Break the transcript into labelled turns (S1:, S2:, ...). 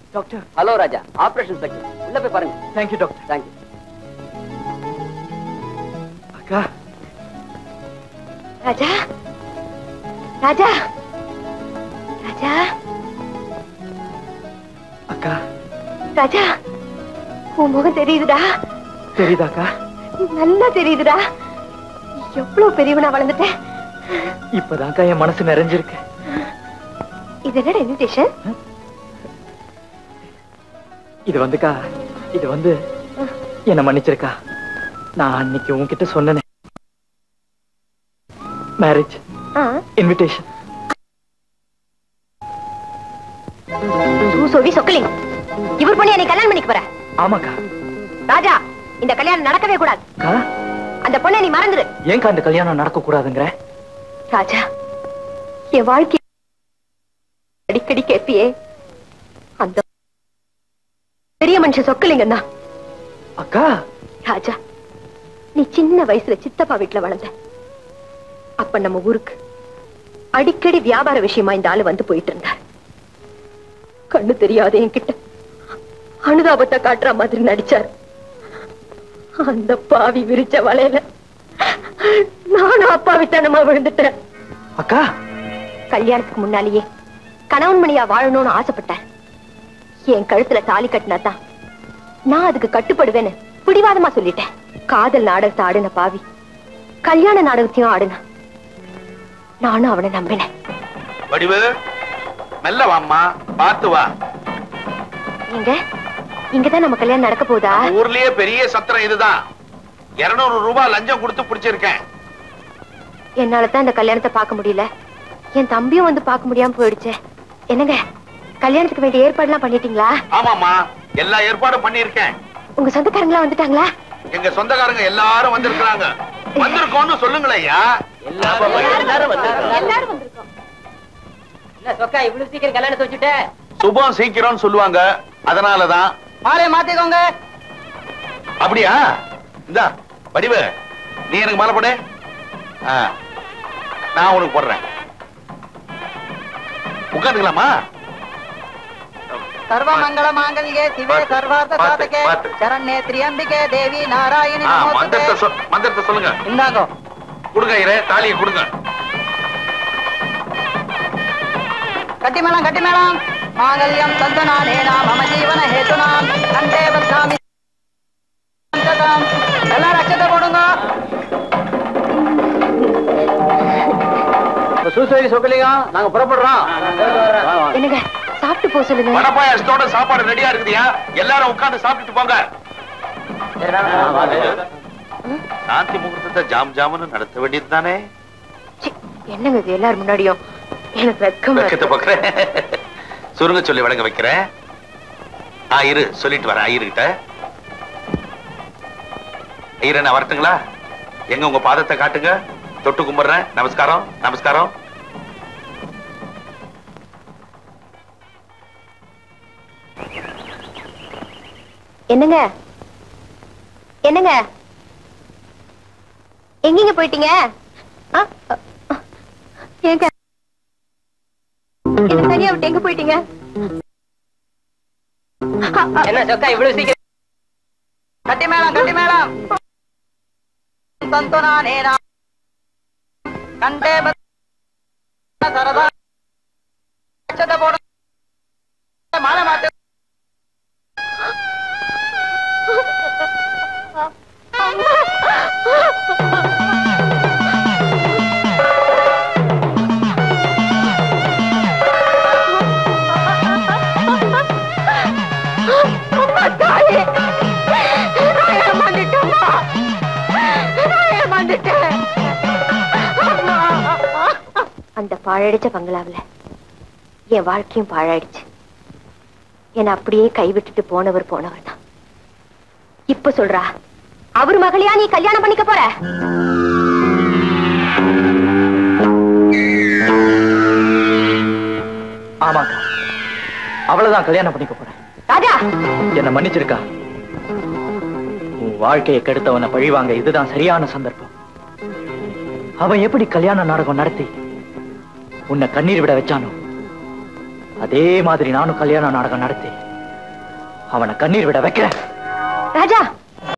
S1: Doctor
S2: hello Raja operation section உள்ள போய் பாருங்க
S1: தேங்க்யூ டாக்டர்
S2: தேங்க்யூ
S1: அக்கா
S3: ராஜா ராஜா ராஜா
S1: அக்கா
S3: ராஜா உன் முகம் தெரியுதுடா
S1: தெரியுதாக்கா
S3: நல்லா தெரியுதுடா எவ்வளவு பெரியவனா வளர்ந்துட்டேன்
S1: இப்பதான்க்கா என் மனசு நிறைஞ்சிருக்கு
S3: இது என்னடா இன்விடேஷன்
S1: இது வந்துக்கா இது வந்து என்ன மன்னிச்சிருக்கா நான் அன்னைக்கு உன்கிட்ட சொன்னேனே மேரேஜ் இன்விடேஷன்
S3: சொல்லி சொக்கலி இவர் பண்ணி என்னை கல்யாணம் பண்ணிக்க போற
S1: ஆமாக்கா
S3: ராஜா இந்த கல்யாணம் நடக்கவே கூடாது
S1: அக்கா
S3: அந்த பொண்ணை நீ மறந்துடு
S1: ஏன்க்கா அந்த கல்யாணம் நடக்க கூடாதுங்கிற
S3: ராஜா என் வாழ்க்கை அடிக்கடி கேட்பியே அந்த பெரிய மனுஷன் சொக்கலிங்கம் தான்
S1: அக்கா
S3: ராஜா நீ சின்ன வயசுல சித்தப்பா வீட்டுல வளர்ந்த அப்ப நம்ம ஊருக்கு அடிக்கடி வியாபார விஷயமா இந்த ஆளு வந்து போயிட்டு இருந்தார் கண்ணு தெரியாத என்கிட்ட அனுதாபத்தை காட்டுற மாதிரி நடிச்சார் அந்த பாவி விரிச்ச வலையில நானும் அப்பாவித்தனமா விழுந்துட்டேன்
S1: அக்கா
S3: கல்யாணத்துக்கு முன்னாலேயே கணவன் மணியா வாழணும்னு ஆசைப்பட்டார் என் கழுத்துல தாலி கட்டினாதான் நான் அதுக்கு கட்டுப்படுவேன்னு பிடிவாதமா சொல்லிட்டேன் காதல் நாடகத்தை ஆடின பாவி கல்யாண நாடகத்தையும் ஆடுன நானும் அவனை நம்பினேன்
S4: வடிவு மெல்ல வாம்மா பார்த்து வா
S3: எங்க இங்கதான் நம்ம கல்யாணம் நடக்க போதா
S4: ஊர்லயே பெரிய சத்திரம் இதுதான் இருநூறு ரூபாய் லஞ்சம் கொடுத்து பிடிச்சிருக்கேன்
S3: என்னாலதான் இந்த கல்யாணத்தை பார்க்க முடியல என் தம்பியும் வந்து பார்க்க முடியாம போயிடுச்சே என்னங்க கல்யாணத்துக்கு வேண்டிய ஏற்பாடுலாம் பண்ணிட்டீங்களா
S4: ஆமாமா எல்லா ஏற்பாடும் பண்ணிருக்கேன்
S3: உங்க சொந்தக்காரங்களா வந்துட்டாங்களா
S4: எங்க சொந்தக்காரங்க எல்லாரும் வந்திருக்கிறாங்க வந்திருக்கோம்னு சொல்லுங்களேன் ஐயா
S2: எல்லாரும்
S3: எல்லாரும் வந்திருக்கோம்
S2: என்ன சொக்கா இவ்வளவு சீக்கிரம் கல்யாணத்தை வச்சுட்ட
S4: சுபம் சீக்கிரம்னு சொல்லுவாங்க அதனாலதான்
S2: மாலை மாத்திக்கோங்க
S4: அப்படியா இந்தா வடிவு நீ எனக்கு மாலை போடு ஆ, நான் உனக்கு போடுறேன் உட்காந்துக்கலாமா
S5: ಸರ್ವಮಂಗಳ ಮಾಂಗಲ್ಯೆ ಶಿವೆ
S4: பார்த்து,
S5: ಸರ್ವಾರ್ಥ
S4: பார்த்து,
S5: ಸಾಧಕೆ
S4: பார்த்து.
S5: ಶರಣ್ಯೆ ತ್ರಿಯಂಬಿಕೆ ದೇವಿ ನಾರಾಯಣಿ
S4: ஆ,
S5: ನಮೋಸ್ತುತೆ.
S4: மந்திரத்தை சொல்- மந்திரத்தை சொல்லுங்க
S5: ಇಂದಾಗೋ
S4: கொடுங்க இரு தாலியை கொடுங்க
S5: ಗಟ್ಟಿ ಮೇಳಂ ಗಟ್ಟಿ ಮೇಳಂ ಮಾಂಗಲ್ಯಂ ತಂತುನಾನೇನ ಮಮ ಜೀವನ ಹೇತುನಾ ಕಂಠೆ ಬದ್ನಾಮಿ ಸಂತತಂ. எல்லாரும் அச்சத்தை போடுங்க
S2: சூசேரி சொக்கலிங்கம் நாங்க புறப்படுறோம்
S3: என்னங்க சாப்பிட்டு போக சொல்லுங்க
S4: வடப்பாயசத்தோட சாப்பாடு ரெடியா இருக்குதியா எல்லாரும் உட்கார்ந்து சாப்பிட்டுட்டு போங்க சாந்தி முகூர்த்தத்தை ஜாம் ஜாமுன்னு நடத்த வேண்டியது தானே
S3: சி, என்னங்க இது எல்லாரும் முன்னாடியும் எனக்கு வெக்கமா
S4: வெக்கத்தை
S3: இருக்கு.
S4: பாக்குறேன் சுருங்க சொல்லி வழங்க வைக்கிறேன் ஆ இரு சொல்லிட்டு வரேன் ஐயர்கிட்ட ஐயர் நான் வரட்டுங்களா எங்க உங்க பாதத்தை காட்டுங்க தொட்டு கும்பிடுறேன் நமஸ்காரம் நமஸ்காரம்
S3: என்னங்க என்னங்க எங்கீங்க போயிட்டீங்க ஆ, அ, அ, ஏங்க என்ன தனியா விட்டு எங்க போயிட்டீங்க அ, அ,
S2: என்ன சொக்கா இவ்வளவு சீக்கிரம்
S5: ಗಟ್ಟಿ ಮೇಳಂ ಗಟ್ಟಿ ಮೇಳಂ ತಂತುನಾನೇನ ಕಂಠೆ ಬದ್ ಸರದ ಅಚ್ಚತೆ போடு மாலை மாத்து
S3: அம்மா, தாயே! நான் ஏமாந்துட்டேம்மா. நான் ஏமாந்துட்டேன். அம்மா. அந்த பாழடிச்ச பங்களாவுல என் வாழ்க்கையும் பாழாயிடுச்சு என்னை அப்படியே கைவிட்டுட்டு போனவர் போனவர் தான் இப்ப சொல்றா அவர் மகளையா நீ கல்யாணம் பண்ணிக்க போற
S1: ஆமாக்கா அவ்வளவுதான் கல்யாணம் பண்ணிக்க போறேன்
S3: ராஜா
S1: என்ன மன்னிச்சிருக்கா உன் வாழ்க்கையை கெடுத்தவனை பழிவாங்க இதுதான் சரியான சந்தர்ப்பம் அவன் எப்படி கல்யாண நாடகம் நடத்தி உன்னை கண்ணீர் விட வச்சானோ அதே மாதிரி நானும் கல்யாண நாடகம் நடத்தி அவனை கண்ணீர் விட வைக்கிறேன்
S3: ராஜா